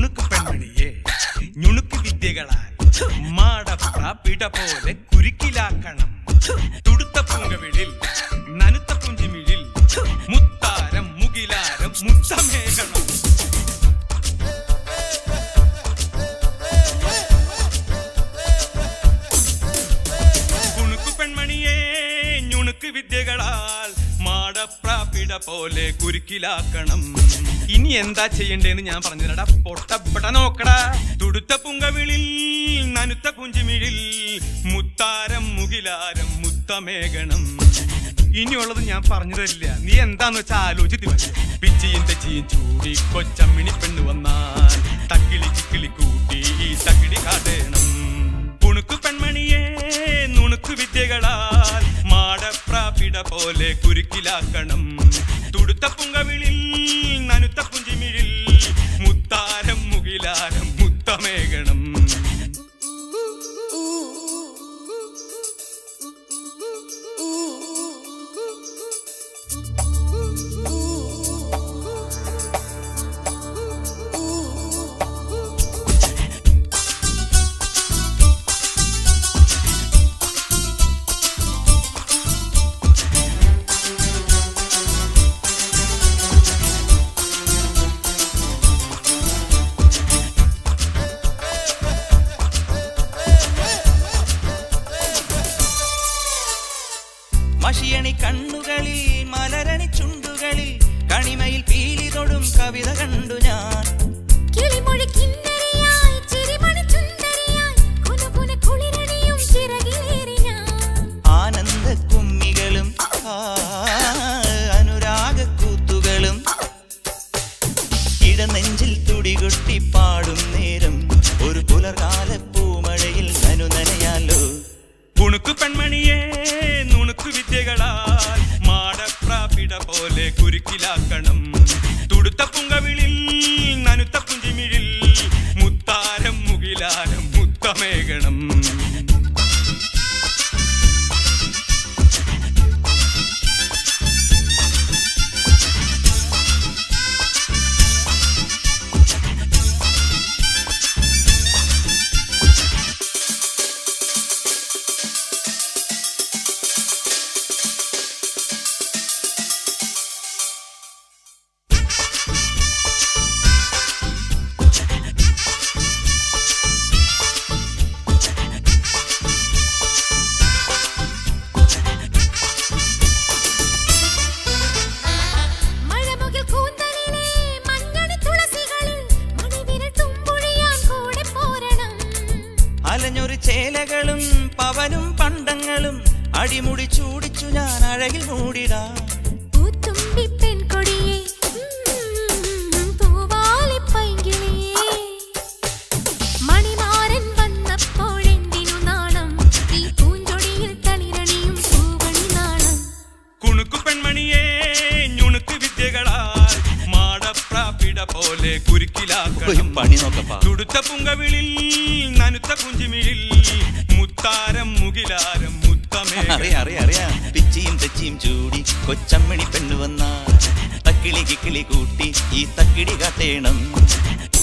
കുണുക്ക് പെൺമണിയെ ഞുണുക്ക് വിദ്യകളാൽ മാടപ്ര പിട പോലെ കുരുക്കിലാക്കണം തുടുത്ത പൂങ്കവിളിൽ നനുത്ത പുഞ്ചിമിഴിൽ മുത്താരം മുകിലാരം മുത്തമേകണം കുണുക്കു പെൺമണിയെ ഞുണുക്ക് വിദ്യകളാൽ മാടപ്രാപിട പോലെ കുരുക്കിലാക്കണം ഇനി എന്താ ചെയ്യണ്ടേന്ന് ഞാൻ പറഞ്ഞുതരടാ പൊട്ടപ്പെട്ട നോക്കടാ തുടുത്ത പുങ്കവിളിൽ നനുത്ത പുഞ്ചിമിഴിൽ മുത്താരം മുകിലാരം മുത്തമേകണം ഇനിയുള്ളത് ഞാൻ പറഞ്ഞു തരില്ല നീ എന്താന്ന് വെച്ചാ ആലോചിച്ച് മതി പിച്ചിയും തെച്ചിയും ചൂടി കൊച്ചമ്മിണി പെണ്ണു വന്നാൽ തക്കിളി ചിക്കിളി കൂട്ടി ഈ തക്കിടി കാട്ടേണം കുണുക്കു പെൺമണിയെ നുണുക്കു വിദ്യകളാൽ മാടപ്രാപിട പോലെ കുരുക്കിലാക്കണം തുടുത്ത പുങ്കവിളിൽ നനുത്ത പുഞ്ചിമിഴിൽ മുത്താരം മുകിലാരം മുത്തമേകണം മഷിയണി കണ്ണുകളിൽ മലരണി ചുണ്ടുകളിൽ കണിമയിൽ പീലി തൊടും കവിത കണ്ടു ഞാൻ കിളിമൊഴി കിന്നരിയായി ചിരിമണി ചുന്ദരിയായി കുനുകുന കുളിരണിയും ചിറകിലേറി ഞാൻ ആനന്ദ കുമ്മികളും ആ, അനുരാഗ കൂത്തുകളും ഇടനെഞ്ചിൽ തുടികൊട്ടി പാടും നേരം ഒരു പുലർകാല പൂമഴയിൽ നനുനനയാലോ കുണുക്കു പെൺമണിയെ നുണുക്കു വിദ്യകളാൽ മാടപ്രാപിട പോലെ കുരുക്കിലാക്കണം തുടുത്ത പുങ്കവിളിൽ നനുത്ത പുഞ്ചിമിഴിൽ മുത്താരം മുകിലാരം മുത്തമേകണം മഴമുകിൽ കൂന്തലിലെ മഞ്ഞണി തുളസികളിൽ മണിവിരൽ തുമ്പൊഴിയാൻ കൂടെ പോരണം അലഞ്ഞൊരു ചേലകളും പവനും പണ്ടങ്ങളും അടിമുടി ചൂടിച്ചു ഞാൻ അഴകിൽ മൂടിടാം പൂത്തുമ്പി പെൺകൊടിയേ ഉം, തൂവാലിപ്പൈങ്കിളിയേ മണിമാരൻ വന്നപ്പോഴെന്തിനു നാണം ഈ പൂഞ്ചൊടിയിൽ തളിരണിയും പൂവണി നാണം കുണുക്കു പെൺമണിയെ ഞുണുക്ക് വിദ്യകളാൽ മാടപ്രാപിട പോലെ കുരുക്കിലാക്കണം പണി നോക്കപ്പാ തുടുത്ത പുങ്കവിളിൽ നനുത്ത പുഞ്ചിമിഴിൽ മുത്താരം മുകിലാരം മുത്തമേകണം അറിയാ അറിയാ അറിയാ പിച്ചിയും തെച്ചിയും ചൂടി കൊച്ചമ്മണി പെണ്ണു വന്നാൽ തക്കിളി കിക്കിളി കൂട്ടി ഈ തക്കിടി കാട്ടേണം